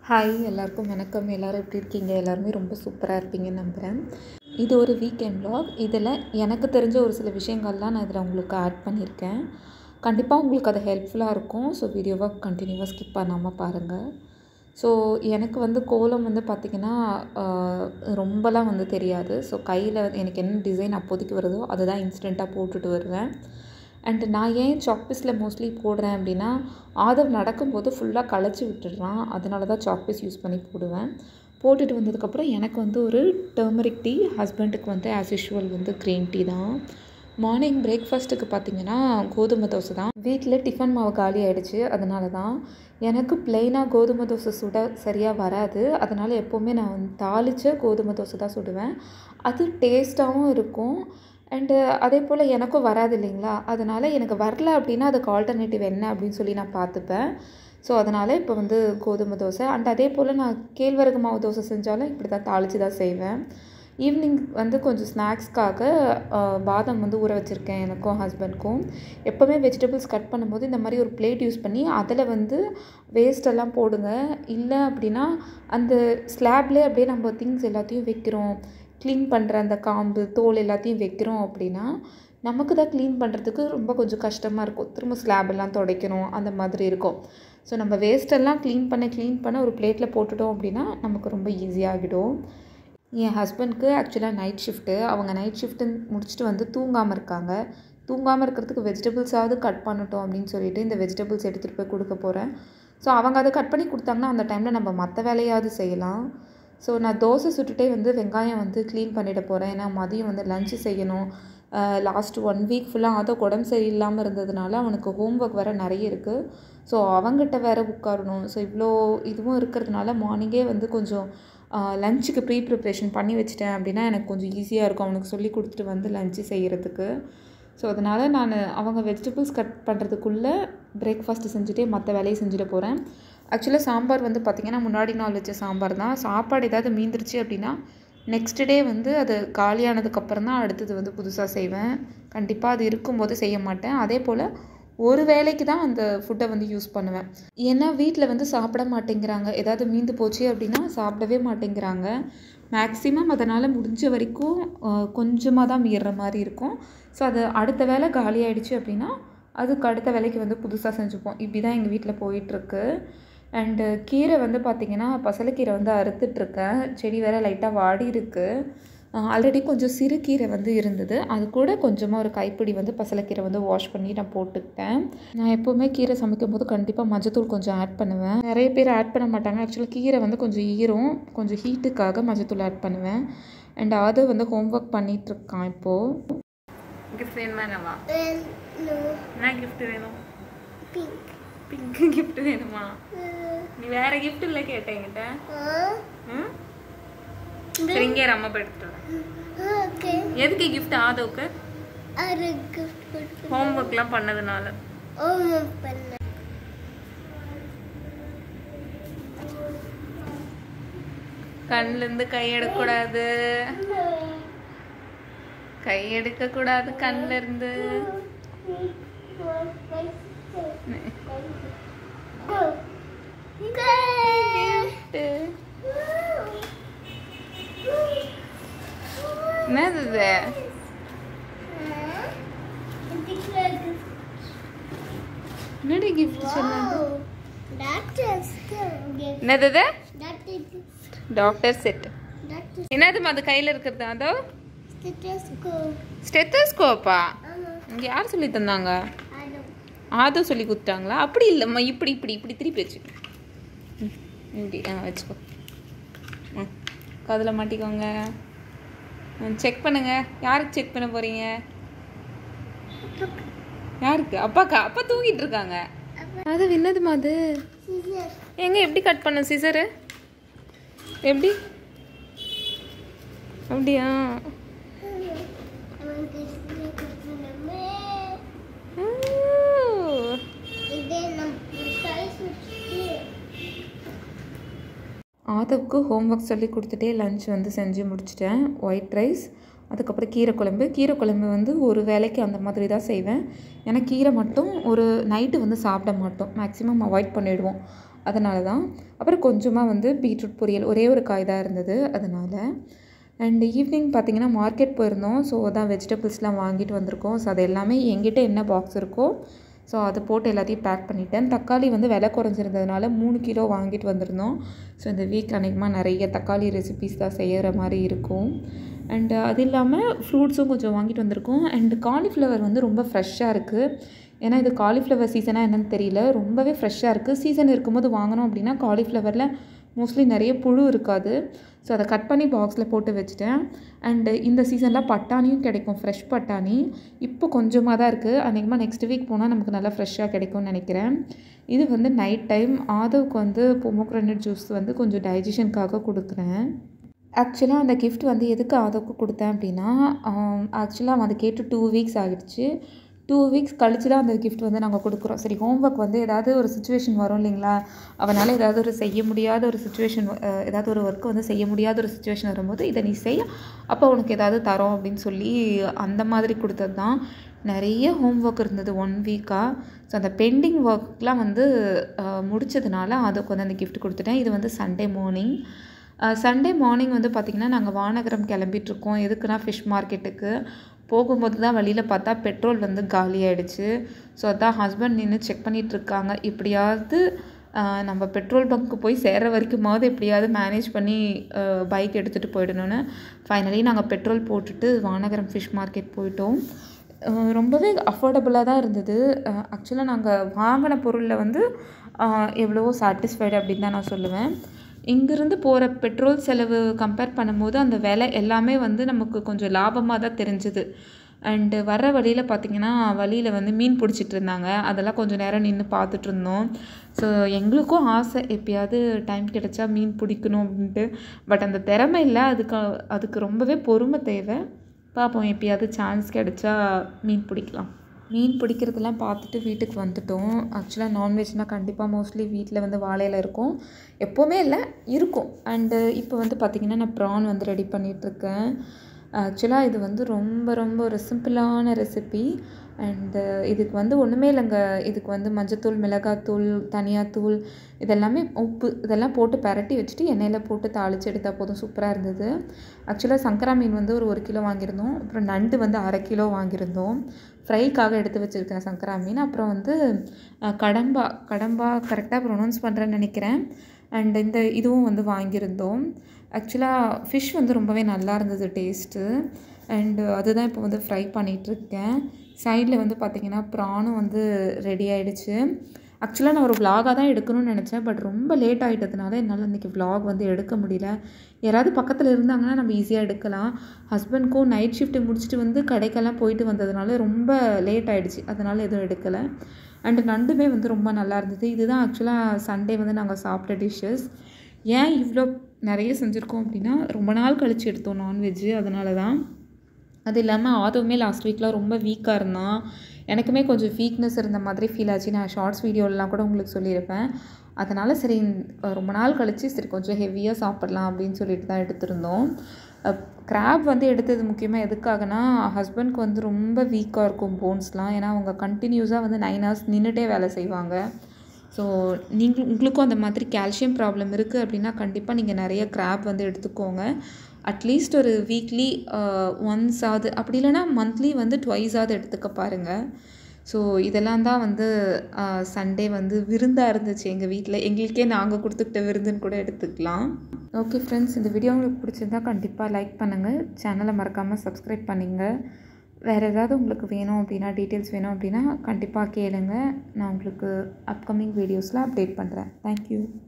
Hi எல்லாருக்கும் வணக்கம் எல்லோரும் எப்படி இருக்கீங்க எல்லாருமே ரொம்ப சூப்பராக இருப்பீங்கன்னு நம்புகிறேன் இது ஒரு வீக்கெண்ட் vlog இதில் எனக்கு தெரிஞ்ச ஒரு சில விஷயங்கள்லாம் நான் இதில் உங்களுக்கு ஆட் பண்ணியிருக்கேன் கண்டிப்பாக உங்களுக்கு அது ஹெல்ப்ஃபுல்லாக இருக்கும் ஸோ வீடியோவை கண்டினியூவாக ஸ்கிப் பண்ணாமல் பாருங்கள் ஸோ எனக்கு வந்து கோலம் வந்து பார்த்திங்கன்னா ஆஹ், ரொம்பலாம் வந்து தெரியாது ஸோ கையில் எனக்கு என்ன டிசைன் அப்போதைக்கு வருதோ அதுதான் இன்ஸ்டண்ட்டாக போட்டுட்டு வருவேன் அண்ட் நான் ஏன் சாக்பீஸில் மோஸ்ட்லி போடுறேன் அப்படின்னா ஆதவ் நடக்கும்போது ஃபுல்லாக களைச்சி விட்டுடுறான் அதனால தான் சாக்பீஸ் யூஸ் பண்ணி போடுவேன் போட்டுட்டு வந்ததுக்கப்புறம் எனக்கு வந்து ஒரு டர்மரிக் டீ ஹஸ்பண்டுக்கு வந்து ஆஸ் யூஷுவல் வந்து க்ரீன் டீ தான் மார்னிங் பிரேக்ஃபாஸ்ட்டுக்கு பார்த்தீங்கன்னா கோதுமை தோசை தான் வீட்டில் டிஃபன் மாவு காலி ஆயிடுச்சு அதனால தான் எனக்கு பிளெயினாக கோதுமை தோசை சுட சரியாக வராது அதனால் எப்போவுமே நான் வந்து தாளித்த கோதுமை தோசை தான் சுடுவேன் அது டேஸ்ட்டாகவும் இருக்கும் அண்டு அதே போல் எனக்கும் வராது இல்லைங்களா அதனால் எனக்கு வரல அப்படின்னா அதுக்கு ஆல்டர்னேட்டிவ் என்ன அப்படின்னு சொல்லி நான் பார்த்துப்பேன் ஸோ அதனால் இப்போ வந்து கோதுமை தோசை அண்ட் அதே போல் நான் கேழ்வரகு மாவு தோசை செஞ்சாலும் இப்படி தான் தாளித்து தான் செய்வேன் ஈவினிங் வந்து கொஞ்சம் ஸ்நாக்ஸ்க்காக பாதாம் வந்து ஊற வச்சுருக்கேன் எனக்கும் ஹஸ்பண்ட்க்கும் எப்போவுமே வெஜிடபிள்ஸ் கட் பண்ணும்போது இந்த மாதிரி ஒரு பிளேட் யூஸ் பண்ணி அதில் வந்து வேஸ்டெல்லாம் போடுங்க இல்லை அப்படின்னா அந்த ஸ்லாப்லேயே அப்படியே நம்ம திங்ஸ் எல்லாத்தையும் வைக்கிறோம் க்ளீன் பண்ணுற அந்த காம்பு தோல் எல்லாத்தையும் வைக்கிறோம் அப்படின்னா நமக்கு தான் க்ளீன் பண்ணுறதுக்கு ரொம்ப கொஞ்சம் கஷ்டமாக இருக்கும் திரும்ப ஸ்லாப் எல்லாம் துடைக்கணும் அந்த மாதிரி இருக்கும் ஸோ நம்ம வேஸ்டெல்லாம் க்ளீன் பண்ண க்ளீன் பண்ண ஒரு பிளேட்டில் போட்டுட்டோம் அப்படின்னா நமக்கு ரொம்ப ஈஸியாகிடும் என் ஹஸ்பண்ட்க்கு ஆக்சுவலாக நைட் ஷிஃப்ட்டு அவங்க நைட் ஷிஃப்ட்டு முடிச்சுட்டு வந்து தூங்காமல் இருக்காங்க தூங்காமல் இருக்கிறதுக்கு வெஜிடபிள்ஸாவது கட் பண்ணட்டும் அப்படின்னு சொல்லிட்டு இந்த வெஜிடபிள்ஸ் எடுத்துகிட்டு போய் கொடுக்க போகிறேன் ஸோ அவங்க அதை கட் பண்ணி கொடுத்தாங்கன்னா அந்த டைமில் நம்ம மற்ற வேலையாவது செய்யலாம் ஸோ நான் தோசை சுட்டுட்டே வந்து வெங்காயம் வந்து க்ளீன் பண்ணிட போகிறேன் ஏன்னா மதியம் வந்து லஞ்சு செய்யணும் லாஸ்ட் ஒன் வீக் ஃபுல்லாக அதை உடம்பு சரியில்லாமல் இருந்ததுனால அவனுக்கு ஹோம்ஒர்க் வேறு நிறைய இருக்குது ஸோ அவங்ககிட்ட வேறு உட்காரணும் ஸோ இவ்வளோ இதுவும் இருக்கிறதுனால மார்னிங்கே வந்து கொஞ்சம் லஞ்சுக்கு ப்ரீ ப்ரிப்ரேஷன் பண்ணி வச்சிட்டேன் அப்படின்னா எனக்கு கொஞ்சம் ஈஸியாக இருக்கும் அவனுக்கு சொல்லி கொடுத்துட்டு வந்து லஞ்சு செய்கிறதுக்கு ஸோ அதனால் நான் அவங்க வெஜிடபிள்ஸ் கட் பண்ணுறதுக்குள்ளே பிரேக்ஃபாஸ்ட்டு செஞ்சுட்டே மற்ற வேலையை செஞ்சுட்டு போகிறேன் ஆக்சுவலாக சாம்பார் வந்து பார்த்திங்கன்னா முன்னாடி நாள் வச்ச சாம்பார் தான் சாப்பாடு ஏதாவது மீந்துருச்சு அப்படின்னா நெக்ஸ்ட் டே வந்து அது காலியானதுக்கப்புறம் தான் அடுத்தது வந்து புதுசாக செய்வேன் கண்டிப்பாக அது இருக்கும்போது செய்ய மாட்டேன் அதே போல் ஒரு வேளைக்கு தான் அந்த ஃபுட்டை வந்து யூஸ் பண்ணுவேன் ஏன்னா வீட்டில் வந்து சாப்பிட மாட்டேங்கிறாங்க ஏதாவது மீந்து போச்சு அப்படின்னா சாப்பிடவே மாட்டேங்கிறாங்க மேக்ஸிமம் அதனால் முடிஞ்ச வரைக்கும் கொஞ்சமாக தான் மீறுற மாதிரி இருக்கும் ஸோ அது அடுத்த வேலை காலி ஆயிடுச்சு அப்படின்னா அதுக்கு அடுத்த வேலைக்கு வந்து புதுசாக செஞ்சுப்போம் இப்படி தான் எங்கள் வீட்டில் போயிட்டுருக்கு அண்டு கீரை வந்து பார்த்திங்கன்னா பசலைக்கீரை வந்து அறுத்துட்ருக்கேன் செடி வேறு லைட்டாக வாடி இருக்குது ஆல்ரெடி கொஞ்சம் சிறுகீரை வந்து இருந்தது அது கூட கொஞ்சமாக ஒரு கைப்பிடி வந்து பசலைக்கீரை வந்து வாஷ் பண்ணி நான் போட்டுக்கிட்டேன் நான் எப்போவுமே கீரை சமைக்கும் போது கண்டிப்பாக மஞ்சத்தூள் கொஞ்சம் ஆட் பண்ணுவேன் நிறைய பேர் ஆட் பண்ண மாட்டாங்க ஆக்சுவலாக கீரை வந்து கொஞ்சம் ஈரம் கொஞ்சம் ஹீட்டுக்காக மஞ்சத்தூள் ஆட் பண்ணுவேன் அண்ட் அது வந்து ஹோம்ஒர்க் பண்ணிகிட்ருக்கான் இப்போது கிஃப்ட் வேணுமா என்னவா என்ன கிஃப்ட் வேணும் பிங்க் கிஃப்ட் வேணுமா நீ வேற கிஃப்ட் இல்லை கேட்ட என்கிட்ட ம்? சரி இங்கே இரு, அம்மா போய் எடுத்துட்டு வரேன் எதுக்கு கிஃப்ட் ஆதவுக்கு ஹோம்ஒர்க்லாம் பண்ணதுனால கண்ணுல இருந்து கை எடுக்கக்கூடாது கை எடுக்க கூடாது கண்ணுல இருந்து என்னது இது என்னடி கிஃப்ட் சொன்னது என்னது இது டாக்டர் செட் என்னதுமா அது கையில இருக்கிறது அதோ ஸ்டெத்தோஸ்கோப்பா இங்க யார் சொல்லி தந்தாங்க ஆதோ சொல்லி கொடுத்தாங்களா அப்படி இல்லைம்மா இப்படி இப்படி இப்படி திருப்பி வச்சு ம், இப்படி ஆ வச்சுக்கோ ம் காதில் மாட்டிக்கோங்க செக் பண்ணுங்க யாருக்கு செக் பண்ண போறீங்க யாருக்கு அப்பாக்கா அப்பா தூங்கிட்டு இருக்காங்க அது என்னதுமா அது எங்க எப்படி கட் பண்ண சிசரு எப்படி அப்படியா ஓ. ஆதவுக்கு ஹோம்ஒர்க் சொல்லி கொடுத்துட்டே லஞ்ச் வந்து செஞ்சு முடிச்சிட்டேன் ஒயிட் ரைஸ் அதுக்கப்புறம் கீரை குழம்பு கீரை குழம்பு வந்து ஒரு வேளைக்கு அந்த மாதிரி தான் செய்வேன் ஏன்னா கீரை மட்டும் ஒரு நைட்டு வந்து சாப்பிட மாட்டோம் மேக்ஸிமம் அவாய்ட் பண்ணிவிடுவோம் அதனால தான் அப்புறம் கொஞ்சமாக வந்து பீட்ரூட் பொரியல் ஒரே ஒரு காய் தான் இருந்தது அதனால் அண்ட் ஈவினிங் பார்த்தீங்கன்னா மார்க்கெட் போயிருந்தோம் ஸோ அதான் வெஜிடபிள்ஸ்லாம் வாங்கிட்டு வந்திருக்கோம் ஸோ அது எல்லாமே எங்கிட்ட என்ன பாக்ஸ் இருக்கோ ஸோ அது போட்டு எல்லாத்தையும் பேக் பண்ணிட்டேன் தக்காளி வந்து விலை குறைஞ்சிருந்ததுனால மூணு கிலோ வாங்கிட்டு வந்திருந்தோம் ஸோ இந்த வீக் அன்றைக்குமா நிறைய தக்காளி ரெசிபீஸ் தான் செய்கிற மாதிரி இருக்கும் அண்டு அது இல்லாமல் ஃப்ரூட்ஸும் கொஞ்சம் வாங்கிட்டு வந்திருக்கோம் அண்டு காலிஃப்ளவர் வந்து ரொம்ப ஃப்ரெஷ்ஷாக இருக்குது ஏன்னா இது காலிஃப்ளவர் சீசனாக என்னன்னு தெரியல ரொம்பவே ஃப்ரெஷ்ஷாக இருக்குது சீசன் இருக்கும்போது வாங்கினோம் அப்படின்னா காலிஃப்ளவரில் மோஸ்ட்லி நிறைய புழு இருக்காது ஸோ அதை கட் பண்ணி பாக்ஸில் போட்டு வச்சுட்டேன் அண்டு இந்த சீசனில் பட்டாணியும் கிடைக்கும் ஃப்ரெஷ் பட்டாணி இப்போ கொஞ்சமாக தான் இருக்குது அநேகமாக நெக்ஸ்ட் வீக் போனால் நமக்கு நல்லா ஃப்ரெஷ்ஷாக கிடைக்கும்னு நினைக்கிறேன் இது வந்து நைட் டைம் ஆதவுக்கு வந்து பொமோக்ரனட் ஜூஸ் வந்து கொஞ்சம் டைஜஷனுக்காக கொடுக்குறேன் ஆக்சுவலாக அந்த கிஃப்ட் வந்து எதுக்கு ஆதவுக்கு கொடுத்தேன் அப்படின்னா ஆக்சுவலாக அவன் அதை கேட்டு டூ வீக்ஸ் ஆகிடுச்சு டூ வீக்ஸ் கழிச்சு தான் அந்த கிஃப்ட் வந்து நாங்கள் கொடுக்குறோம் சரி ஹோம்ஒர்க் வந்து ஏதாவது ஒரு சுச்சுவேஷன் வரும் இல்லைங்களா அவனால் ஏதாவது ஒரு செய்ய முடியாத ஒரு சுச்சுவேஷன் ஏதாவது ஒரு ஒர்க்கு வந்து செய்ய முடியாத ஒரு சுச்சுவேஷன் வரும்போது இதை நீ செய் அப்போ உனக்கு ஏதாவது தரோம் அப்படின்னு சொல்லி அந்த மாதிரி கொடுத்தது தான் நிறைய ஹோம் ஒர்க் இருந்தது ஒன் வீக்காக ஸோ அந்த பெண்டிங் ஒர்க்லாம் வந்து முடித்ததுனால அதுக்கு வந்து அந்த கிஃப்ட் கொடுத்துட்டேன் இது வந்து சண்டே மார்னிங் சண்டே மார்னிங் வந்து பார்த்திங்கன்னா நாங்கள் வானகரம் கிளம்பிட்டுருக்கோம் எதுக்குன்னா ஃபிஷ் மார்க்கெட்டுக்கு போகும்போது தான் வழியில் பார்த்தா பெட்ரோல் வந்து காலி ஆகிடுச்சு ஸோ அதான் ஹஸ்பண்ட் நின்று செக் பண்ணிகிட்ருக்காங்க எப்படியாவது நம்ம பெட்ரோல் பங்க்கு போய் சேர்கிற வரைக்குமாவது எப்படியாவது மேனேஜ் பண்ணி பைக் எடுத்துகிட்டு போயிடணும்னு ஃபைனலி நாங்கள் பெட்ரோல் போட்டுட்டு வானகரம் ஃபிஷ் மார்க்கெட் போயிட்டோம் ரொம்பவே அஃபோர்டபுளாக தான் இருந்தது ஆக்சுவலாக நாங்கள் வாங்கின பொருளில் வந்து எவ்வளவோ சாட்டிஸ்ஃபைடு அப்படின்னு தான் நான் சொல்லுவேன் இங்கேருந்து போகிற பெட்ரோல் செலவு கம்பேர் பண்ணும்போது அந்த விலை எல்லாமே வந்து நமக்கு கொஞ்சம் லாபமாக தான் தெரிஞ்சுது அண்டு வர வழியில் பார்த்திங்கன்னா வழியில் வந்து மீன் பிடிச்சிட்டு இருந்தாங்க அதெல்லாம் கொஞ்சம் நேரம் நின்று பார்த்துட்டு இருந்தோம் ஸோ எங்களுக்கும் ஆசை எப்பயாவது டைம் கிடைச்சா மீன் பிடிக்கணும் அப்படின்ட்டு பட் அந்த திறமை இல்லை அதுக்கு அதுக்கு ரொம்பவே பொறுமை தேவை பார்ப்போம் எப்பயாவது சான்ஸ் கிடைச்சா மீன் பிடிக்கலாம் மீன் பிடிக்கிறதெல்லாம் பார்த்துட்டு வீட்டுக்கு வந்துட்டோம் ஆக்சுவலாக நான்வெஜ்னால் கண்டிப்பாக மோஸ்ட்லி வீட்டில் வந்து வாழையில இருக்கும் எப்போவுமே இல்லை இருக்கும் அண்டு இப்போ வந்து பார்த்திங்கன்னா நான் ப்ரான் வந்து ரெடி பண்ணிகிட்ருக்கேன் ஆக்சுவலாக இது வந்து ரொம்ப ரொம்ப ஒரு சிம்பிளான ரெசிபி அண்டு இதுக்கு வந்து ஒன்றுமே இல்லைங்க இதுக்கு வந்து மஞ்சத்தூள் மிளகாத்தூள் தனியாத்தூள் இதெல்லாமே உப்பு இதெல்லாம் போட்டு பரட்டி வச்சுட்டு எண்ணெயில் போட்டு தாளித்து எடுத்தால் போதும் சூப்பராக இருந்தது ஆக்சுவலாக சங்கரா மீன் வந்து ஒரு ஒரு கிலோ வாங்கியிருந்தோம் அப்புறம் நண்டு வந்து அரை கிலோ வாங்கியிருந்தோம் ஃப்ரைக்காக எடுத்து வச்சுருக்கேன் சங்கரா மீன் அப்புறம் வந்து கடம்பா கடம்பா கரெக்டாக ப்ரொனவுன்ஸ் பண்ணுறேன்னு நினைக்கிறேன் அண்ட் இந்த இதுவும் வந்து வாங்கியிருந்தோம் ஆக்சுவலாக ஃபிஷ் வந்து ரொம்பவே நல்லா இருந்தது டேஸ்ட்டு அண்டு அதுதான் இப்போ வந்து ஃப்ரை பண்ணிகிட்ருக்கேன் சைடில் வந்து பார்த்திங்கன்னா ப்ரானும் வந்து ரெடி ஆகிடுச்சு ஆக்சுவலாக நான் ஒரு விலாகாக தான் எடுக்கணும்னு நினச்சேன் பட் ரொம்ப லேட் ஆகிட்டதுனால என்னால் இன்றைக்கி விலாக் வந்து எடுக்க முடியல யாராவது பக்கத்தில் இருந்தாங்கன்னா நம்ம ஈஸியாக எடுக்கலாம் ஹஸ்பண்ட்க்கும் நைட் ஷிஃப்ட்டு முடிச்சுட்டு வந்து கடைக்கெல்லாம் போயிட்டு வந்ததுனால ரொம்ப லேட் ஆகிடுச்சு அதனால் எதுவும் எடுக்கலை அண்டு நண்டுமே வந்து ரொம்ப நல்லா இருந்தது இதுதான் ஆக்சுவலாக சண்டே வந்து நாங்கள் சாப்பிட்ட டிஷ்ஷஸ் ஏன் இவ்வளோ நிறைய செஞ்சுருக்கோம் அப்படின்னா ரொம்ப நாள் கழித்து எடுத்தோம் நான்வெஜ்ஜு அதனால தான் அது இல்லாமல் ஆதவுமே லாஸ்ட் வீக்கில் ரொம்ப வீக்காக இருந்தான் எனக்குமே கொஞ்சம் வீக்னஸ் இருந்த மாதிரி ஃபீல் ஆச்சு நான் ஷார்ட்ஸ் வீடியோலலாம் கூட உங்களுக்கு சொல்லியிருப்பேன் அதனால் சரி ரொம்ப நாள் கழித்து சரி கொஞ்சம் ஹெவியாக சாப்பிட்லாம் அப்படின்னு சொல்லிட்டு தான் எடுத்திருந்தோம் க்ராப் வந்து எடுத்தது முக்கியமாக எதுக்காகனா ஹஸ்பண்ட்க்கு வந்து ரொம்ப வீக்காக இருக்கும் போன்ஸ்லாம் ஏன்னா அவங்க கண்டினியூஸாக வந்து நைன் ஹவர்ஸ் நின்றுட்டே வேலை செய்வாங்க ஸோ நீங்கள் உங்களுக்கும் அந்த மாதிரி கால்சியம் ப்ராப்ளம் இருக்குது அப்படின்னா கண்டிப்பாக நீங்கள் நிறைய க்ராப் வந்து எடுத்துக்கோங்க அட்லீஸ்ட் ஒரு வீக்லி ஒன்ஸாவது அப்படி இல்லைனா மந்த்லி வந்து ட்வைஸாவது எடுத்துக்க பாருங்கள் ஸோ இதெல்லாம் தான் வந்து சண்டே வந்து விருந்தாக இருந்துச்சு எங்கள் வீட்டில் எங்களுக்கே நாங்கள் கொடுத்துக்கிட்ட விருந்துன்னு கூட எடுத்துக்கலாம் ஓகே ஃப்ரெண்ட்ஸ் இந்த வீடியோ உங்களுக்கு பிடிச்சிருந்தா கண்டிப்பாக லைக் பண்ணுங்கள் சேனலை மறக்காமல் சப்ஸ்கிரைப் பண்ணிங்க வேறு ஏதாவது உங்களுக்கு வேணும் அப்படின்னா டீட்டெயில்ஸ் வேணும் அப்படின்னா கண்டிப்பாக கேளுங்க நான் உங்களுக்கு அப்கமிங் வீடியோஸில் அப்டேட் பண்ணுறேன் தேங்க்யூ